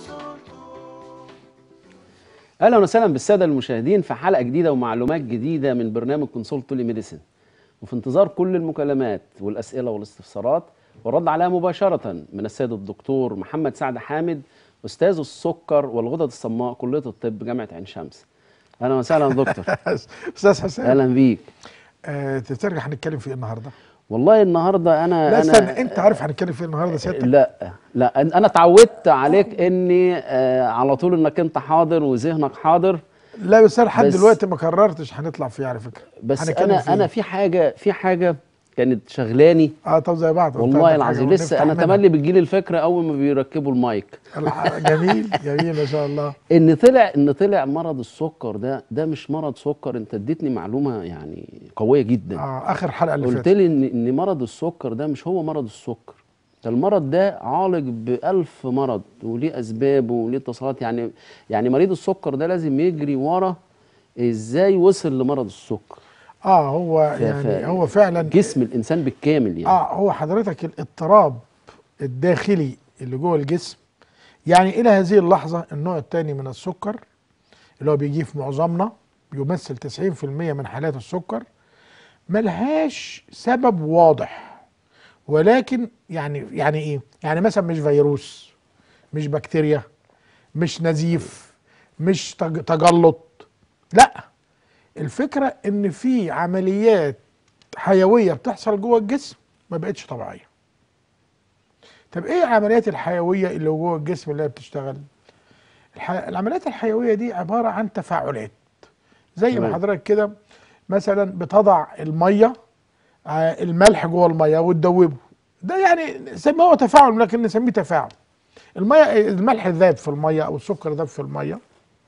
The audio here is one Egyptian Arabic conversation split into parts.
اهلا وسهلا بالساده المشاهدين في حلقه جديده ومعلومات جديده من برنامج كونسولت تولي ميديسن وفي انتظار كل المكالمات والاسئله والاستفسارات والرد عليها مباشره من السيد الدكتور محمد سعد حامد استاذ السكر والغدد الصماء كليه الطب جامعه عين شمس اهلا وسهلا يا دكتور استاذ حسين اهلا بيك آه تفتكر هنتكلم في ايه النهارده؟ والله النهارده انا لا انا استنى انت عارف هنتكلم في ايه النهارده سيادتك؟ لا لا أن- انا اتعودت عليك اني آه على طول انك انت حاضر وذهنك حاضر لا بس انا لحد بس- دلوقتي ما قررتش هنطلع فيه على فكره بس هنتكلم انا في انا إيه؟ في حاجه في حاجه كانت شغلاني اه طب زي بعض والله طب حاجة العظيم ونفتح لسه انا منها. تملي بتجيلي الفكره اول ما بيركبوا المايك الح- جميل جميل ما شاء الله ان طلع ان طلع مرض السكر ده ده مش مرض سكر انت اديتني معلومه يعني قويه جدا اه اخر حلقه اللي قلت فاتت لي ان ان مرض السكر ده مش هو مرض السكر ده المرض ده عالج بألف مرض وليه اسباب وليه اتصالات يعني يعني مريض السكر ده لازم يجري ورا ازاي وصل لمرض السكر اه هو ف- يعني ف- هو فعلا جسم الانسان بالكامل يعني اه هو حضرتك الاضطراب الداخلي اللي جوه الجسم يعني الى هذه اللحظه النوع الثاني من السكر اللي هو بيجي في معظمنا بيمثل 90% من حالات السكر ملهاش سبب واضح ولكن يعني يعني ايه؟ يعني مثلا مش فيروس مش بكتيريا مش نزيف مش تج- تجلط لا الفكره ان في عمليات حيويه بتحصل جوه الجسم ما بقتش طبيعيه طب ايه العمليات الحيويه اللي جوه الجسم اللي هي بتشتغل الح... العمليات الحيويه دي عباره عن تفاعلات زي ما تمام. حضرتك كده مثلا بتضع الميه آه، الملح جوه الميه وتدوبه ده يعني نسميه هو تفاعل لكن نسميه تفاعل الميه الملح ذاب في الميه او السكر ذاب في الميه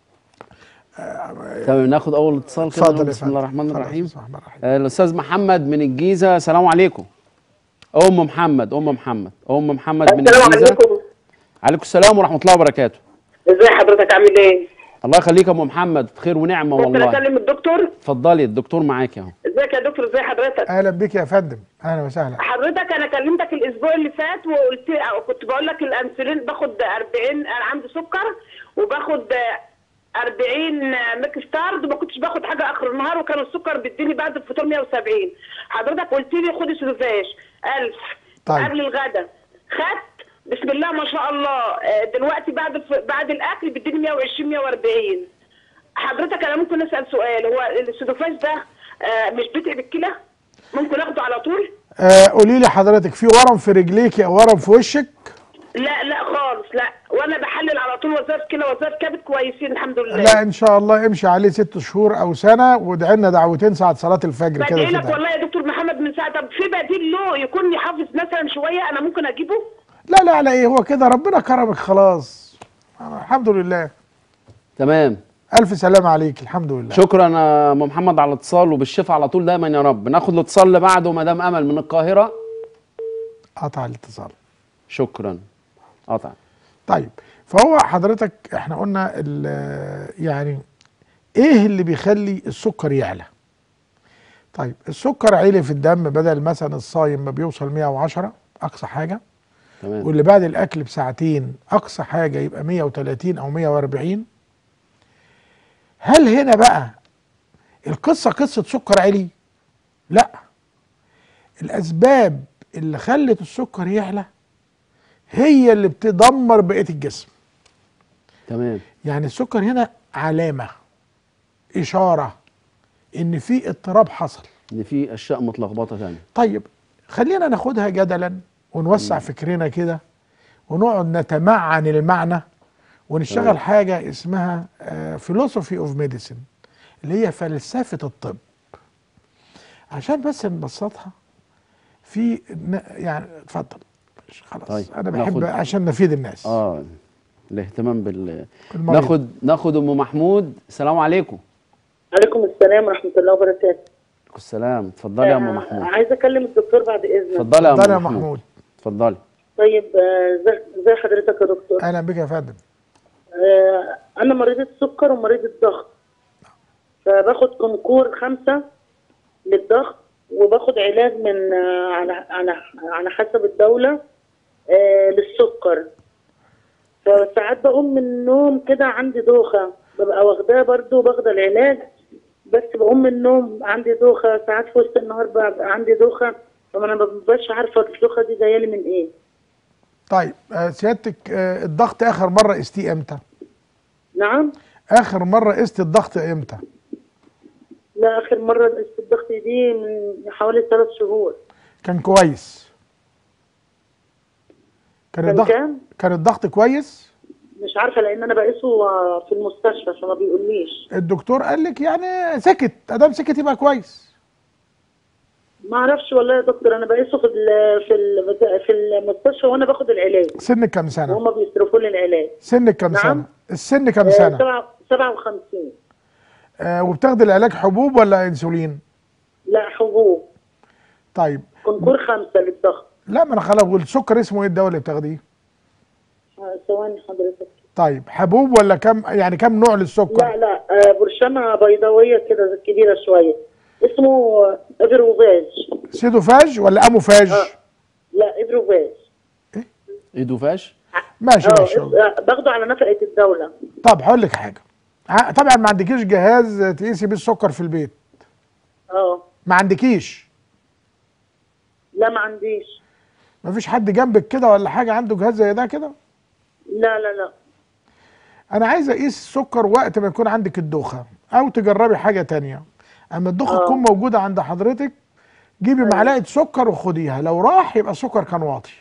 تمام ناخد اول اتصال كده اتفضل نقول يا بسم الله فندم. الرحمن اتفضل يا الرحيم أستاذ الرحمن الرحيم آه، الاستاذ محمد من الجيزه السلام عليكم ام محمد ام محمد ام محمد من السلام الجيزه عليكم عليكم السلام ورحمه الله وبركاته ازي حضرتك عامل ايه؟ الله يخليك يا ام محمد خير ونعمه ممكن والله اكلم الدكتور؟ اتفضلي الدكتور معاك اهو ازيك يا دكتور ازي حضرتك؟ اهلا بك يا فندم اهلا وسهلا حضرتك انا كلمتك الاسبوع اللي فات وقلت أو كنت بقول لك الانسولين باخد 40 انا عندي سكر وباخد 40 ميك ستارد وما كنتش باخد حاجه اخر النهار وكان السكر بيديني بعد الفطور 170 حضرتك قلت لي خدي سلوفاش 1000 طيب. قبل الغدا خدت بسم الله ما شاء الله آه، دلوقتي بعد الف- بعد الاكل بيديني 120 140 حضرتك انا ممكن اسال سؤال هو السلوفاش ده آه، مش بيتعب الكلى ممكن اخده على طول آه قولي لي حضرتك في ورم في رجليك او ورم في وشك لا لا خالص لا وانا بحلل على طول وظائف كلى وظائف كبد كويسين الحمد لله لا ان شاء الله امشي عليه ست شهور او سنه وادعي لنا دعوتين ساعه صلاه الفجر كده بدعي في لك ده. والله يا دكتور محمد من ساعه طب في بديل له يكون يحافظ مثلا شويه انا ممكن اجيبه لا لا على ايه هو كده ربنا كرمك خلاص آه، الحمد لله تمام الف سلامه عليك الحمد لله شكرا يا ام محمد على الاتصال وبالشفاء على طول دايما يا رب ناخد الاتصال اللي بعده مدام امل من القاهره قطع الاتصال شكرا قطع طيب فهو حضرتك احنا قلنا ال- يعني ايه اللي بيخلي السكر يعلى طيب السكر عالي في الدم بدل مثلا الصايم ما بيوصل 110 اقصى حاجه تمام واللي بعد الاكل بساعتين اقصى حاجه يبقى 130 او 140 هل هنا بقى القصه قصه سكر عالي لا الاسباب اللي خلت السكر يعلى هي اللي بتدمر بقيه الجسم تمام يعني السكر هنا علامه اشاره ان في اضطراب حصل ان في اشياء متلخبطه ثانيه طيب خلينا ناخدها جدلا ونوسع فكرنا كده ونقعد نتمعن المعنى ونشتغل تمام. حاجه اسمها فيلوسوفي اوف ميديسن اللي هي فلسفه الطب عشان بس نبسطها في ن- يعني اتفضل خلاص طيب، انا بحب ناخد- عشان نفيد الناس اه الاهتمام بال المريض. ناخد ناخد ام محمود السلام عليكم عليكم السلام ورحمه الله وبركاته عليكم السلام اتفضلي يا ام محمود عايزه اكلم الدكتور بعد اذنك اتفضلي يا اتفضل يا ام محمود محمود اتفضلي طيب آه، ازي ازي حضرتك يا دكتور اهلا بك يا فندم آه، انا مريضه سكر ومريضه ضغط فباخد كونكور خمسة للضغط وباخد علاج من آه، على على على حسب الدولة آه، للسكر فساعات بقوم من النوم كده عندي دوخة ببقى واخداه برضو باخدة العلاج بس بقوم من النوم عندي دوخة ساعات في وسط النهار ببقى عندي دوخة فما انا مبقاش عارفة الدوخة دي جاية لي من ايه طيب آه، سيادتك آه، الضغط اخر مره قستيه امتى نعم اخر مره قست الضغط امتى لا اخر مرة قست الضغط دي من حوالي ثلاث شهور كان كويس كان كان الضغط كام؟ كان الضغط كويس مش عارفة لان انا بقيسه آه، في المستشفى فما بيقوليش الدكتور قال لك يعني سكت ادام سكت يبقى كويس ما اعرفش والله يا دكتور انا بقيسه في ال في ال في المستشفى وانا باخد العلاج سنك كام سنه وهم بيصرفوا لي العلاج سنك كام نعم. سنه السن كام آه، سنه سبعة- 57 آه وبتاخدي العلاج حبوب ولا انسولين لا حبوب طيب كونكور خمسة للضغط لا ما انا خلاص والسكر اسمه ايه الدواء اللي بتاخديه آه، ثواني حضرتك طيب حبوب ولا كم يعني كم نوع للسكر لا لا آه، برشامة بيضاوية كده كبيرة شوية اسمه افروفاج سيدوفاج ولا اموفاج اه لا افروفاج ايدوفاش ماشي اه ماشي اس- آه، باخده على نفقة الدولة طب هقول لك حاجه ع- طبعا ما عندكيش جهاز تقيسي بيه السكر في البيت اه ما عندكيش لا ما عنديش ما فيش حد جنبك كده ولا حاجه عنده جهاز زي ده كده لا لا لا انا عايز اقيس السكر وقت ما يكون عندك الدوخه او تجربي حاجه تانية اما الدوخه آه. تكون موجوده عند حضرتك جيبي معلقه سكر وخديها لو راح يبقى السكر كان واطي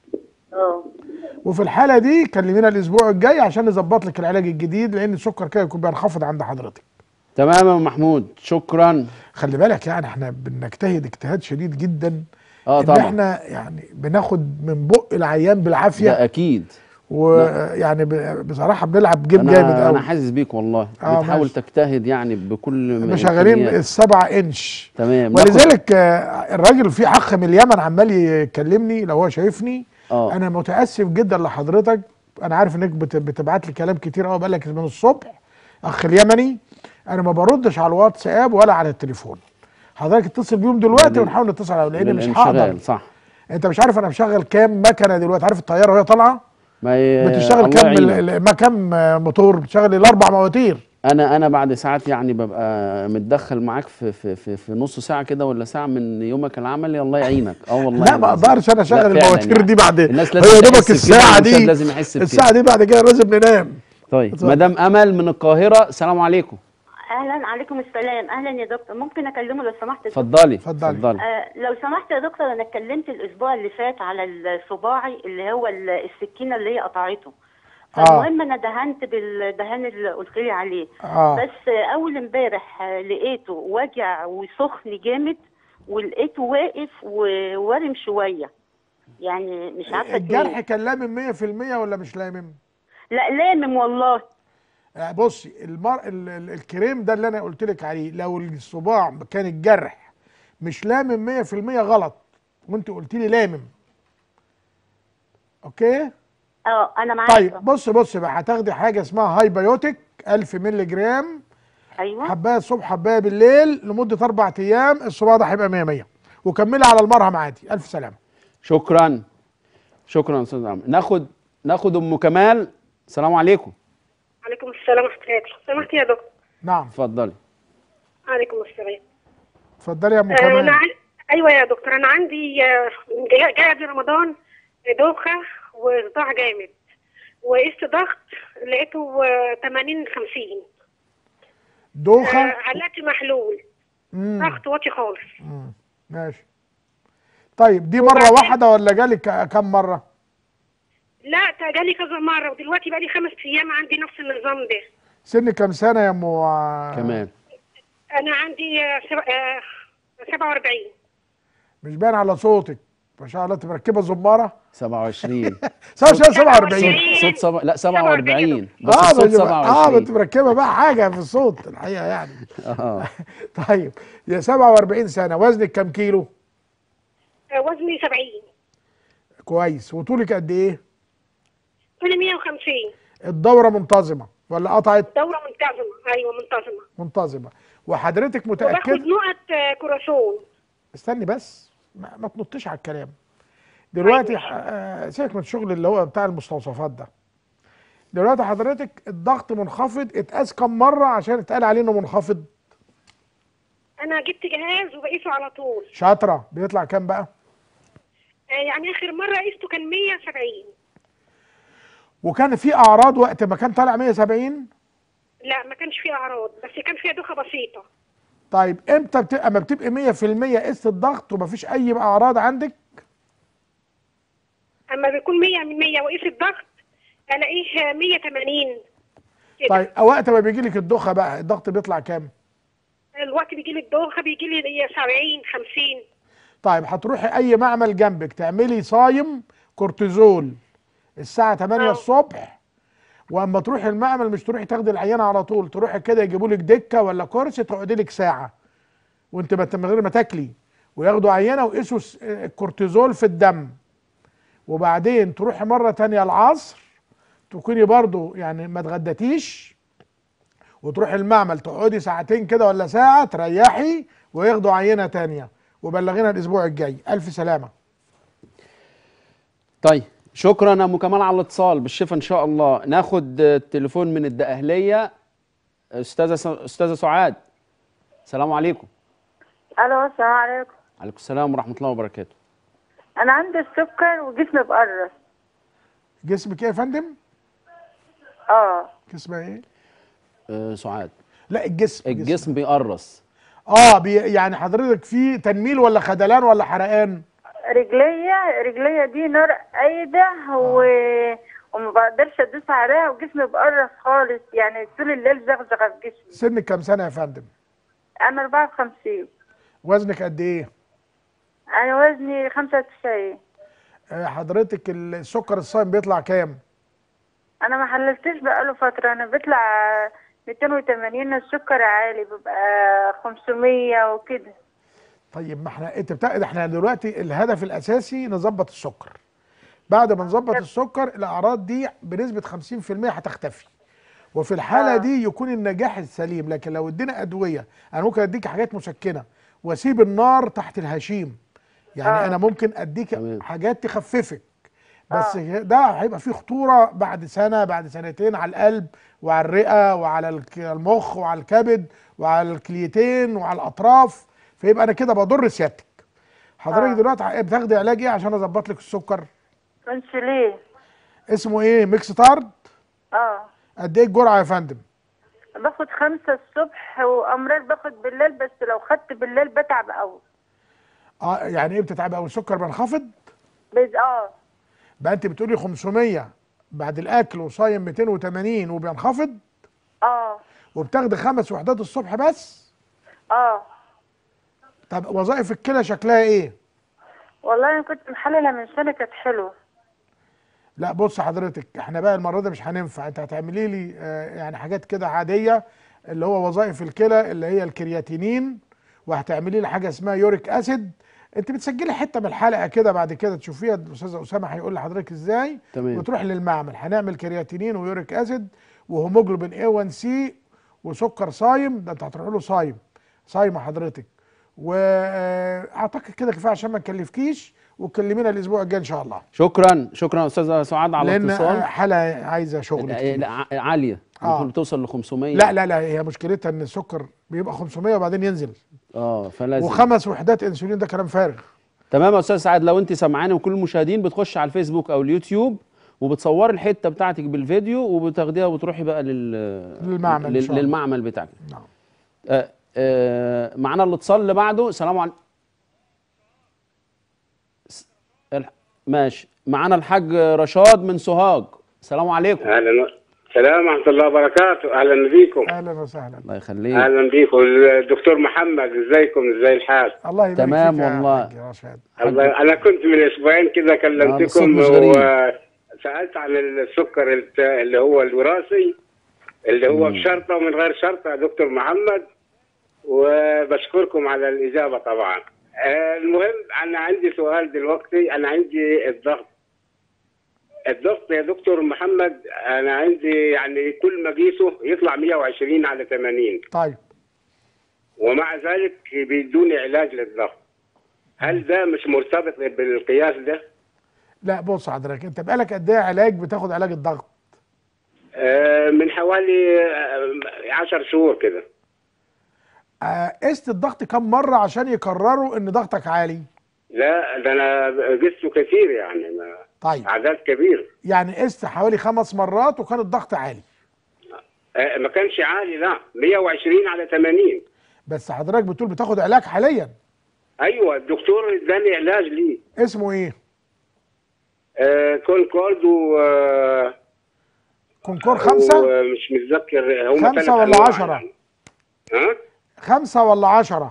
اه وفي الحاله دي كلمينا الاسبوع الجاي عشان نظبط لك العلاج الجديد لان السكر كده يكون بينخفض عند حضرتك تمام يا محمود شكرا خلي بالك يعني احنا بنجتهد اجتهاد شديد جدا اه ان طبعا احنا يعني بناخد من بق العيان بالعافيه ده اكيد ويعني ب- بصراحه بنلعب جيم جامد انا قوي انا حاسس بيك والله آه، بتحاول ماشي. تجتهد يعني بكل احنا ما شغالين إمكانيات. السبعة انش تمام ناخد- ولذلك آه، الراجل في اخ من اليمن عمال يكلمني لو هو شايفني اه انا متاسف جدا لحضرتك انا عارف انك بت- بتبعت لي كلام كتير قوي بقالك من الصبح اخ اليمني انا ما بردش على الواتساب ولا على التليفون حضرتك اتصل بيهم دلوقتي لل- ونحاول نتصل عليهم لان مش هقدر بالانشغال صح انت مش عارف انا مشغل كام مكنه دلوقتي عارف الطياره وهي طالعه ما ي... بتشتغل الله كام ال- يعينك. ال- ما كام آه، موتور بتشتغل الاربع مواتير انا انا بعد ساعات يعني ببقى متدخل معاك في في في, في نص ساعه كده ولا ساعه من يومك العملي الله يعينك اه والله لا ما العظيم. اقدرش انا لا اشغل فعلاً المواتير يعني. دي بعد الناس هي لازم يا دوبك تحس بكده، الساعه المشاهد دي لازم يحس بكده. الساعه دي بعد كده لازم ننام طيب اتفضل. مدام امل من القاهره السلام عليكم اهلا عليكم السلام اهلا يا دكتور ممكن اكلمه لو سمحت يا دكتور؟ اتفضلي اتفضلي. اتفضلي آه لو سمحت يا دكتور انا اتكلمت الاسبوع اللي فات على الصباعي اللي هو ال- السكينه اللي هي قطعته آه. فالمهم انا دهنت بالدهان اللي قلت لي عليه اه بس آه، اول امبارح آه، لقيته وجع وسخن جامد ولقيته واقف وورم شويه يعني مش عارفه الجرح اتنين. كان لامم 100% ولا مش لامم؟ لا لامم والله آه، بصي المر... ال... ال... الكريم ده اللي انا قلت لك عليه لو الصباع كان الجرح مش لامم 100% غلط وانت قلت لي لامم اوكي اه انا معاك طيب بص بص بقى هتاخدي حاجه اسمها هايبيوتيك 1000 مللي جرام ايوه حبايه الصبح حبايه بالليل لمده اربع ايام الصباع ده هيبقى 100 100 وكملي على المرهم عادي الف سلامه شكرا شكرا استاذ امل ناخد ناخد ام كمال السلام عليكم عليكم السلام ورحمة الله سمحت يا دكتور نعم اتفضلي عليكم السلام اتفضلي يا ام آه أنا كمال عن... أيوة يا دكتور أنا عندي آه، جاية جاية قبل رمضان دوخة وصداع جامد وقست ضغط لقيته آه، 80 50 دوخه آه، علاج محلول مم. ضغط واطي خالص مم. ماشي طيب دي مره وبعدين- واحده ولا جالك ك- كم مره لا ده جالي كذا مرة ودلوقتي بقالي خمس أيام عندي نفس النظام ده سن كام سنه يا ام آه، كمان أنا عندي آه، سبع... آه، 47 مش باين على صوتك ما شاء الله انت مركبه زماره 27 سبعة 47 صوت سبع لا 47 بس اه الصوت بس- اه انت 27 مركبه بقى حاجه في الصوت الحقيقه يعني اه طيب يا 47 سنه وزنك كام كيلو آه، وزني 70 كويس وطولك قد ايه طولي 150 الدوره منتظمه ولا قطعت دورة منتظمة أيوة منتظمة منتظمه وحضرتك وباخد متاكد نقط آه، كوراسون استني بس ما, ما تنطيش على الكلام دلوقتي آه، سيبك من الشغل اللي هو بتاع المستوصفات ده دلوقتي حضرتك الضغط منخفض اتقاس كم مره عشان اتقال عليه انه منخفض انا جبت جهاز وبقيسه على طول شاطره بيطلع كام بقى آه، يعني اخر مره قيسته كان 170 وكان في اعراض وقت ما كان طالع 170 لا ما كانش فيه اعراض بس كان فيها دوخه بسيطه طيب امتى بتبقى اما بتبقى 100% قست الضغط ومفيش اي بقى اعراض عندك اما بيكون 100 من 100 وقيس الضغط الاقيه 180 كده طيب وقت ما بيجي لك الدوخه بقى الضغط بيطلع كام الوقت بيجي لي الدوخه بيجي لي 70 50 طيب هتروحي اي معمل جنبك تعملي صايم كورتيزول الساعه 8 آه. الصبح واما تروحي المعمل مش تروحي تاخدي العينه على طول تروحي كده يجيبوا لك دكه ولا كرسي تقعدي لك ساعه وانت بت- من غير ما تاكلي وياخدوا عينه ويقيسوا س- الكورتيزول في الدم وبعدين تروحي مره تانية العصر تكوني برضو يعني ما اتغديتيش وتروحي المعمل تقعدي ساعتين كده ولا ساعه تريحي وياخدوا عينه تانية وبلغينا الاسبوع الجاي الف سلامه طيب شكرا يا ام كمال على الاتصال بالشفا ان شاء الله ناخد آه، تليفون من الدقهليه استاذه س... استاذه سعاد السلام عليكم الو السلام عليكم عليكم السلام ورحمه الله وبركاته انا عندي السكر وجسمي بقرص جسمك ايه يا فندم اه جسمها ايه آه سعاد لا الجسم الجسم بيقرص اه بي يعني حضرتك في تنميل ولا خدلان ولا حرقان رجليا رجليا دي نار قايده و... وما بقدرش ادوس عليها وجسمي بقرص خالص يعني طول الليل زغزغه في جسمي سنك كام سنه يا فندم انا 54 وزنك قد ايه انا وزني 95 آه حضرتك السكر الصايم بيطلع كام انا ما حللتش بقاله فتره انا بيطلع 280 السكر عالي بيبقى 500 وكده طيب ما احنا انت بتا... احنا دلوقتي الهدف الاساسي نظبط السكر بعد ما نظبط السكر الاعراض دي بنسبه 50% هتختفي وفي الحاله آه. دي يكون النجاح السليم لكن لو ادينا ادويه انا ممكن اديك حاجات مسكنه واسيب النار تحت الهشيم يعني آه. انا ممكن اديك تمام. حاجات تخففك بس ده هيبقى فيه خطوره بعد سنه بعد سنتين على القلب وعلى الرئه وعلى الك- المخ وعلى الكبد وعلى الكليتين وعلى الاطراف فيبقى انا كده بضر سيادتك حضرتك آه. دلوقتي بتاخدي علاج ايه عشان اظبط لك السكر انسولين اسمه ايه ميكس تارد اه قد ايه الجرعه يا فندم باخد خمسة الصبح وامرار باخد بالليل بس لو خدت بالليل بتعب قوي اه يعني ايه بتتعب او السكر بينخفض بس اه بقى انت بتقولي 500 بعد الاكل وصايم 280 وبينخفض اه وبتاخدي خمس وحدات الصبح بس اه طب وظائف الكلى شكلها ايه والله انا كنت محللة من سنة كانت حلوة لا بص حضرتك احنا بقى المره دي مش هننفع انت هتعملي لي آه، يعني حاجات كده عاديه اللي هو وظائف الكلى اللي هي الكرياتينين وهتعملي لي حاجه اسمها يوريك اسيد انت بتسجلي حته من الحلقه كده بعد كده تشوفيها الاستاذ اسامه هيقول لحضرتك ازاي تمام. وتروح للمعمل هنعمل كرياتينين ويوريك اسيد وهيموجلوبين A1C وسكر صايم ده انت هتروح له صايم صايمه حضرتك واعتقد كده كفايه عشان ما نكلفكيش وكلمينا الاسبوع الجاي ان شاء الله شكرا شكرا يا استاذه سعاد على لان الاتصال حاله عايزه شغل آه، كتير. لا، ع- عاليه آه. ممكن توصل ل 500 لا لا لا هي مشكلتها ان السكر بيبقى 500 وبعدين ينزل اه فلازم وخمس وحدات انسولين ده كلام فارغ تمام يا استاذ سعاد لو انت سامعاني وكل المشاهدين بتخش على الفيسبوك او اليوتيوب وبتصوري الحته بتاعتك بالفيديو وبتاخديها وتروحي بقى لل للمعمل إن لل- شاء الله. للمعمل بتاعك نعم آه آه معانا الاتصال اللي بعده السلام عليكم س- الح- ماشي معانا الحاج رشاد من سوهاج السلام عليكم اهلا و- السلام ورحمه الله وبركاته اهلا بيكم اهلا وسهلا الله يخليك اهلا بيكم الدكتور محمد ازيكم ازاي الحال الله يبارك تمام فيك يا والله. حاج رشاد الله انا كنت من اسبوعين كده آه، كلمتكم بالصوت مش غريب. وسالت عن السكر الت- اللي هو الوراثي اللي هو بشرطه ومن غير شرطه يا دكتور محمد وبشكركم على الاجابه طبعا آه، المهم انا عندي سؤال دلوقتي انا عندي الضغط الضغط يا دكتور محمد انا عندي يعني كل ما اقيسه يطلع 120 على 80 طيب ومع ذلك بيدوني علاج للضغط هل ده مش مرتبط بالقياس ده؟ لا بص حضرتك انت بقالك قد ايه علاج بتاخد علاج الضغط آه، من حوالي آه، عشر شهور كده آه، قست الضغط كم مره عشان يقرروا ان ضغطك عالي لا ده انا قسته كتير يعني ما طيب عدد كبير يعني قست حوالي خمس مرات وكان الضغط عالي آه، ما كانش عالي لا 120 على 80 بس حضرتك بتقول بتاخد علاج حاليا ايوه الدكتور اداني علاج ليه اسمه ايه آه، كونكورد و آه، كونكور خمسة ومش متذكر هم خمسة ثلاث ولا أنواع عشرة؟ يعني. ها خمسة ولا عشرة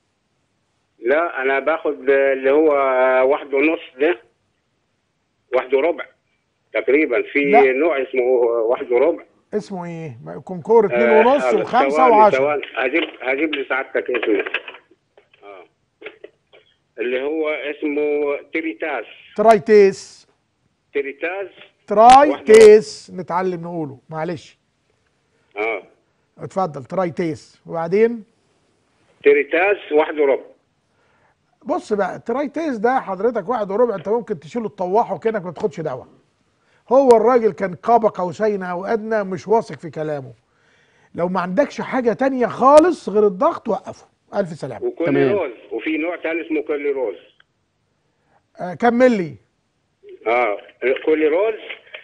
لا انا باخد آه، اللي هو آه، واحد ونص ده واحد وربع تقريبا في لا. نوع اسمه واحد وربع اسمه ايه ما- كونكور اتنين آه، ونص آه، وخمسة ثواني- وعشرة ثواني. هجيب هجيب لسعادتك اسمه اه اللي هو اسمه تريتاز ترايتيس تريتاز ترايتيس نتعلم نقوله معلش اه اتفضل ترايتيس وبعدين تريتاز واحد وربع بص بقى الترايتيس ده حضرتك واحد وربع انت ممكن تشيله تطوحه كانك ما تاخدش دواء هو الراجل كان قاب قوسين او ادنى مش واثق في كلامه لو ما عندكش حاجه تانية خالص غير الضغط وقفه الف سلامه وكل تمام. روز وفي نوع ثاني اسمه كل روز آه كمل لي اه كل روز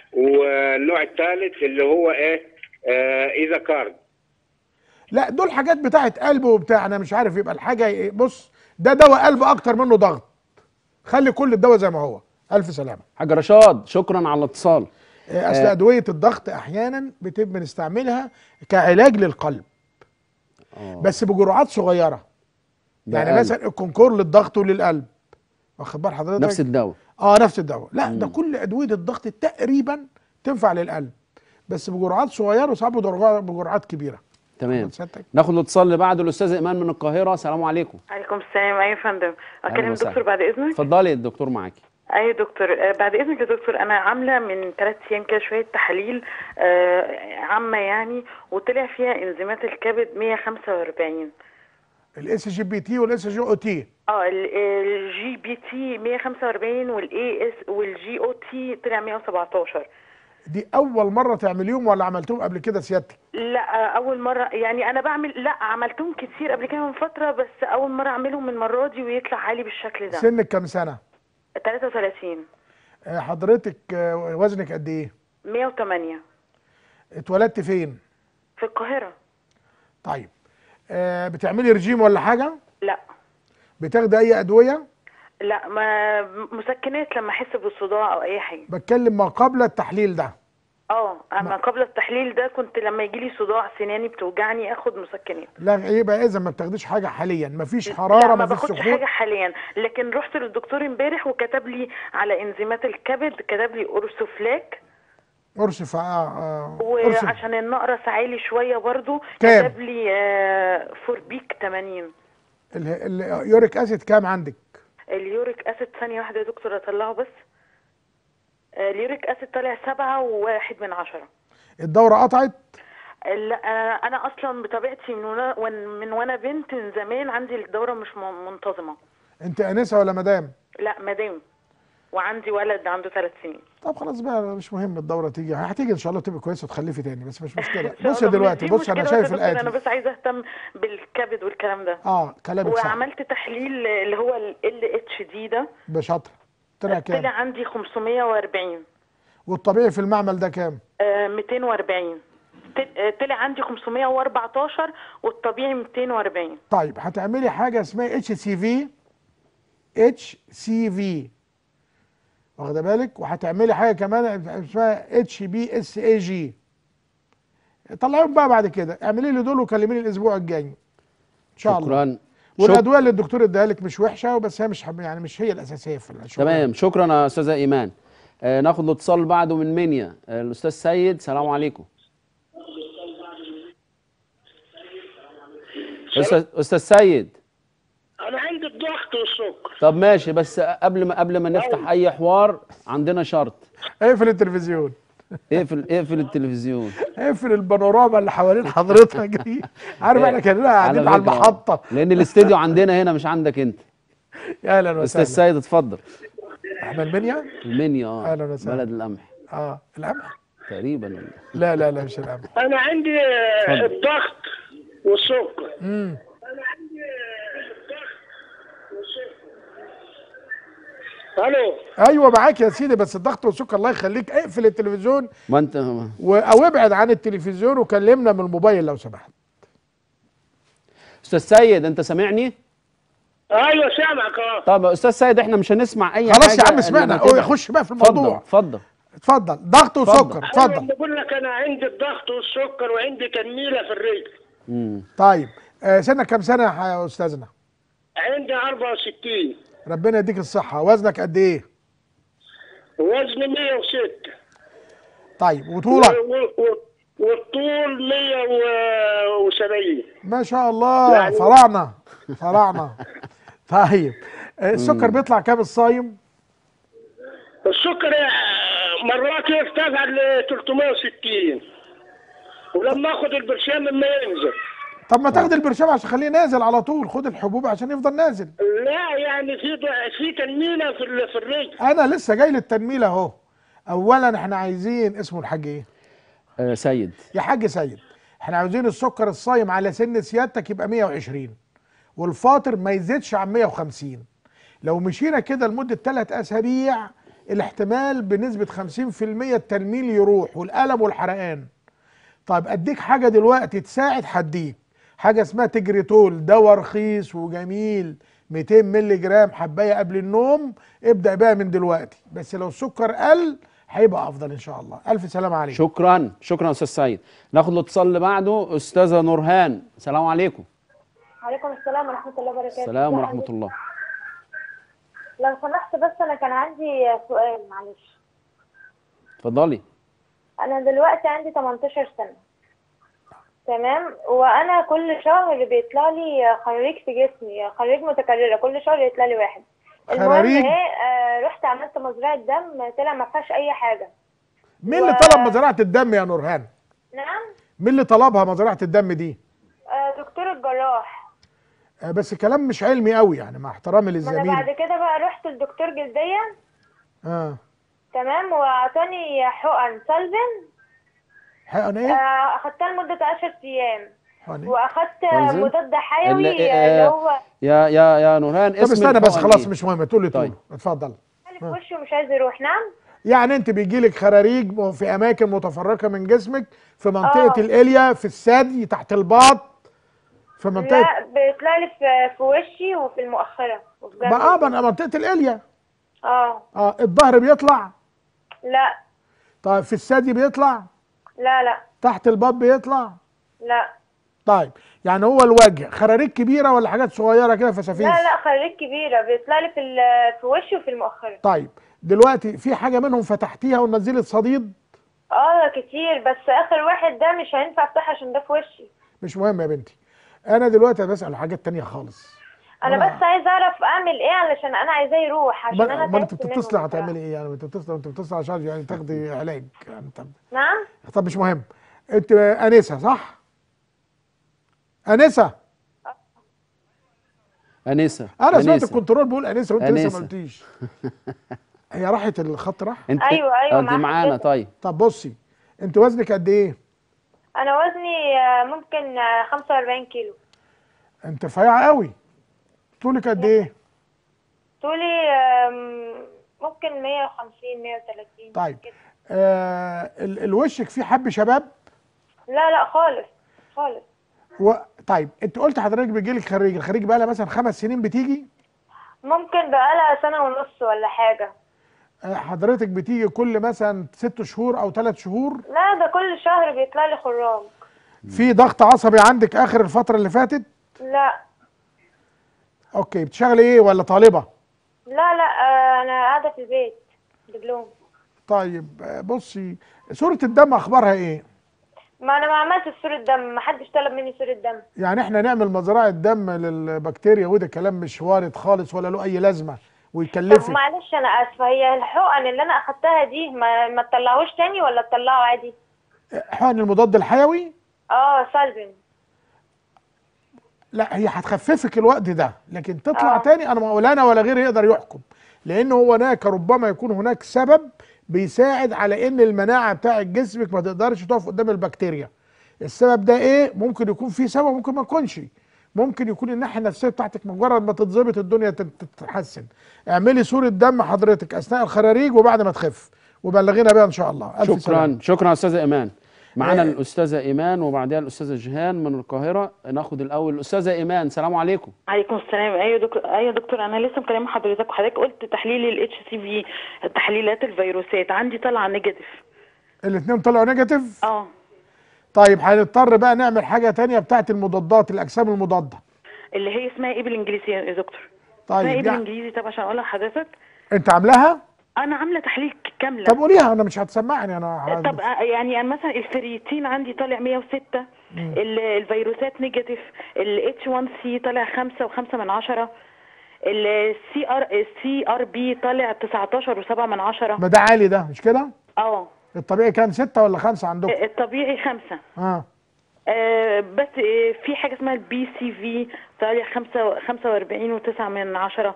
والنوع الثالث اللي هو ايه آه اذا كارد لا دول حاجات بتاعت قلب وبتاع انا مش عارف يبقى الحاجه إيه. بص ده دواء قلب اكتر منه ضغط خلي كل الدواء زي ما هو الف سلامه حاج رشاد شكرا على الاتصال آه، اصل آه. ادويه الضغط احيانا بتبقى بنستعملها كعلاج للقلب آه. بس بجرعات صغيره ده يعني قلب. مثلا الكونكور للضغط وللقلب واخد بال حضرتك نفس الدواء اه نفس الدواء لا ده كل ادويه الضغط تقريبا تنفع للقلب بس بجرعات صغيره وساعات بجرعات- بجرعات كبيره تمام سيادتك ناخد الاتصال اللي بعده الاستاذ ايمان من القاهره السلام عليكم عليكم السلام ايوه يا فندم أهلا اكلم وسهلا. دكتور بعد اذنك اتفضلي الدكتور معاكي ايوه دكتور آه، بعد اذنك يا دكتور انا عامله من ثلاث ايام كده شويه تحاليل آه، عامه يعني وطلع فيها انزيمات الكبد 145 الاس جي بي تي والاس جي او تي اه الجي بي تي 145 والاي اس والجي او تي طلع 117 دي اول مره تعمليهم ولا عملتهم قبل كده سيادتك لا آه، اول مره يعني انا بعمل لا عملتهم كتير قبل كده من فتره بس اول مره اعملهم المره دي ويطلع عالي بالشكل ده سنك كام سنه 33 آه، حضرتك آه، وزنك قد ايه 108 اتولدت فين في القاهره طيب آه، بتعملي رجيم ولا حاجه لا بتاخدي اي ادويه لا ما مسكنات لما احس بالصداع او اي حاجه بتكلم ما قبل التحليل ده اه اما قبل التحليل ده كنت لما يجي لي صداع سناني بتوجعني اخد مسكنات لا يبقى اذا ما بتاخديش حاجه حاليا مفيش لا حراره ما ما فيش باخدش سخون حاجه حاليا لكن رحت للدكتور امبارح وكتب لي على انزيمات الكبد كتب لي اورسوفلاك ارشف آه آه ارشف وعشان النقرس عالي شويه برضو كام؟ كتب لي آه فوربيك 80 ال- اليوريك اسيد كام عندك اليوريك اسيد ثانيه واحده يا دكتور اطلعه بس آه، اليوريك اسيد طالع سبعة وواحد من عشرة الدوره قطعت لا انا انا اصلا بطبيعتي من وانا وأن- من وانا بنت من زمان عندي الدوره مش م- منتظمه انت انسه ولا مدام لا مدام وعندي ولد عنده ثلاث سنين طب خلاص بقى مش مهم الدوره تيجي هتيجي ان شاء الله تبقى كويسه وتخلفي تاني بس مش مشكله إن شاء بص الله. دلوقتي دي بص انا مشكلة شايف بس انا الاتي بس عايزه اهتم بالكبد والكلام ده اه كلامك صح وعملت تحليل اللي هو ال اتش دي ده بشاطر طلع طلع كام عندي 540 والطبيعي في المعمل ده كام آه 240 ت- آه، طلع عندي 514 والطبيعي 240 طيب هتعملي حاجه اسمها اتش سي في اتش سي في واخده بالك وهتعملي حاجه كمان اسمها اتش بي اس اي جي طلعيهم بقى بعد كده اعملي لي دول وكلميني الاسبوع الجاي ان شاء الله شكرا شك... والادويه اللي الدكتور اداها لك مش وحشه بس هي مش يعني مش هي الاساسيه في الشغل تمام شكرا يا استاذه ايمان آه ناخد الاتصال اللي بعده من منيا آه الاستاذ سيد سلام عليكم استاذ استاذ سيد انا عندي الضغط والسكر طب ماشي بس قبل ما قبل ما نفتح اي حوار عندنا شرط اقفل التلفزيون اقفل اقفل التلفزيون اقفل البانوراما اللي حوالين حضرتك دي عارف احنا كاننا قاعدين على فكرة، المحطه لان الاستديو عندنا هنا مش عندك انت يا اهلا استاذ وسهلا سيد اتفضل احنا المنيا المنيا اه أهلا وسهلا. بلد القمح اه القمح تقريبا لا لا لا مش الامل انا عندي آه، اتفضل. الضغط والسكر امم الو ايوه معاك يا سيدي بس الضغط والسكر الله يخليك اقفل التلفزيون ما انت و... او ابعد عن التلفزيون وكلمنا من الموبايل لو سمحت استاذ سيد انت سامعني ايوه سامعك اه طب يا استاذ سيد احنا مش هنسمع اي خلاص حاجه يا عم سمعنا إلا ما تبدأ. أو خش بقى في اتفضل الموضوع اتفضل اتفضل ضغط وسكر انا اتفضل بقول لك انا عندي الضغط والسكر وعندي تنميله في الرجل مم. طيب آه سنك كام سنه يا استاذنا عندي 64 ربنا يديك الصحه وزنك قد ايه وزني 106 طيب وطولك و- و- و- والطول 170 ما شاء الله يعني- فراعنه فراعنه طيب آه، السكر بيطلع كام الصايم السكر آه، مرات يرتفع ل 360 ولما اخد البرشام ما ينزل طب ما تاخد البرشام عشان خليه نازل على طول خد الحبوب عشان يفضل نازل لا يعني في ضع- في تنميله في ال- في الرجل انا لسه جاي للتنميل اهو اولا احنا عايزين اسمه الحاج ايه آه سيد يا حاج سيد احنا عاوزين السكر الصايم على سن سيادتك يبقى 120 والفاطر ما يزيدش عن 150 لو مشينا كده لمدة ثلاث أسابيع الاحتمال بنسبة 50% التنميل يروح والألم والحرقان طيب أديك حاجة دلوقتي تساعد هديك حاجة اسمها تجريتول دواء رخيص وجميل 200 مللي جرام حباية قبل النوم ابدأ بقى من دلوقتي بس لو السكر قل هيبقى أفضل إن شاء الله ألف سلامة عليك شكرا شكرا يا استاذ سيد ناخد الاتصال اللي بعده استاذه نورهان السلام عليكم وعليكم السلام ورحمة الله وبركاته السلام لا، ورحمه الله لو سمحت بس أنا كان عندي سؤال معلش اتفضلي أنا دلوقتي عندي 18 سنة تمام وأنا كل شهر بيطلع لي خريج في جسمي خريج متكررة كل شهر يطلع لي واحد المهم خراريج؟ ايه آه رحت عملت مزرعة دم طلع ما فيهاش أي حاجة مين اللي و- طلب مزرعة الدم يا نورهان؟ نعم مين اللي طلبها مزرعة الدم دي؟ آه دكتور الجراح آه، بس كلام مش علمي قوي يعني مع احترامي ما أنا بعد للزميل كده بقى رحت لدكتور جلدية اه تمام وأعطاني حقن سالفين حقن ايه؟ آه، أخدتها لمدة 10 أيام حقن ايه؟ واخدت سالفين؟ مضاد حيوي اللي- اللي آه، هو يا يا يا نورهان طب اسم استنى بس الحقن خلاص إيه؟ مش مهم تقول لي طيب. طول اتفضل في وشه مش عايز يروح نعم يعني انت بيجي لك خراريج في اماكن متفرقه من جسمك في منطقه آه. الاليا في الثدي تحت الباط في منطقه لا بيطلع لي في, في وشي وفي المؤخره وفي جنبي. بقى آه، بقى منطقه الاليا اه اه الظهر بيطلع لا طيب في الثدي بيطلع لا لا تحت الباط بيطلع لا طيب يعني هو الوجه خراريج كبيره ولا حاجات صغيره كده فسافيس لا لا خريج كبيره بيطلع لي في ال- في وشي وفي المؤخره طيب دلوقتي في حاجه منهم فتحتيها ونزلت صديد اه كتير بس اخر واحد ده مش هينفع افتحه عشان ده في وشي مش مهم يا بنتي انا دلوقتي بسال حاجات تانية خالص انا وأنا- بس عايز اعرف اعمل ايه علشان انا عايزاه يروح عشان ما انا ما انت تعبت منه بتتصلي بصراحة. هتعملي ايه يعني انت بتتصلي انت بتتصلي عشان يعني تاخدي علاج يعني طب نعم طب مش مهم انت انسه صح انسه انسه انا سمعت أنسة. الكنترول بيقول انسه وانت لسه أنسة. ما قلتيش هي راحت الخط راح انت أيوة، أيوة، آه، دي مع معانا حضرتك. طيب طب بصي انت وزنك قد ايه انا وزني آه، ممكن آه، 45 كيلو انت رفيعه قوي طولك قد ايه طولي آم، ممكن 150 130 طيب كده. آه ال- الوشك فيه حب شباب لا لا خالص خالص و... طيب انت قلت حضرتك بيجيلك خريج الخريج بقى لها مثلا خمس سنين بتيجي ممكن بقالها سنة ونص ولا حاجة آه، حضرتك بتيجي كل مثلا ست شهور او ثلاث شهور لا ده كل شهر بيطلع لي خراج في ضغط عصبي عندك اخر الفتره اللي فاتت لا اوكي بتشتغلي ايه ولا طالبه لا لا آه، انا قاعدة في البيت دبلوم طيب آه، بصي صوره الدم اخبارها ايه ما انا ما عملتش صورة دم ما حدش طلب مني صورة دم يعني احنا نعمل مزرعه دم للبكتيريا وده كلام مش وارد خالص ولا له اي لازمه طب ويكلفك معلش انا اسفة هي الحقن اللي انا اخدتها دي ما ما تطلعوش تاني ولا تطلعوا عادي حقن المضاد الحيوي اه سالفين لا هي هتخففك الوقت ده لكن تطلع آه. تاني انا ما ولا انا ولا غيري يقدر يحكم لان هو هناك ربما يكون هناك سبب بيساعد على ان المناعه بتاع جسمك ما تقدرش تقف قدام البكتيريا السبب ده ايه ممكن يكون في سبب ممكن ما يكونش ممكن يكون الناحيه النفسيه بتاعتك مجرد ما تتظبط الدنيا تت- تتحسن اعملي صوره دم حضرتك اثناء الخراريج وبعد ما تخف وبلغينا بيها ان شاء الله ألف شكرا سلامة. شكرا استاذه ايمان معانا آه. الاستاذه ايمان وبعدها الاستاذه جيهان من القاهره ناخد الاول الاستاذه ايمان السلام عليكم عليكم السلام ايوه دكتور ايوه دكتور انا لسه مكلمه حضرتك وحضرتك قلت تحليل الاتش سي في تحليلات الفيروسات عندي طالعه نيجاتيف الاثنين طلعوا نيجاتيف اه طيب هنضطر بقى نعمل حاجه تانية بتاعت المضادات الاجسام المضاده اللي هي اسمها ايه بالانجليزي يا دكتور طيب، اسمها ايه يعني- بالانجليزي طب عشان اقولها لحضرتك انت عاملاها انا عامله تحليل كامله طب قوليها انا مش هتسمعني انا طب آه، يعني أنا مثلا الفريتين عندي طالع 106 ال- الفيروسات نيجاتيف الاتش 1 سي طالع 5 و5 من 10 السي ار السي ار بي طالع 19 و7 من 10 ما ده عالي ده مش كده اه الطبيعي كام ستة ولا خمسة عندكم الطبيعي 5 اه آه بس آه في حاجه اسمها البي سي في طالع 5 45 و9 من 10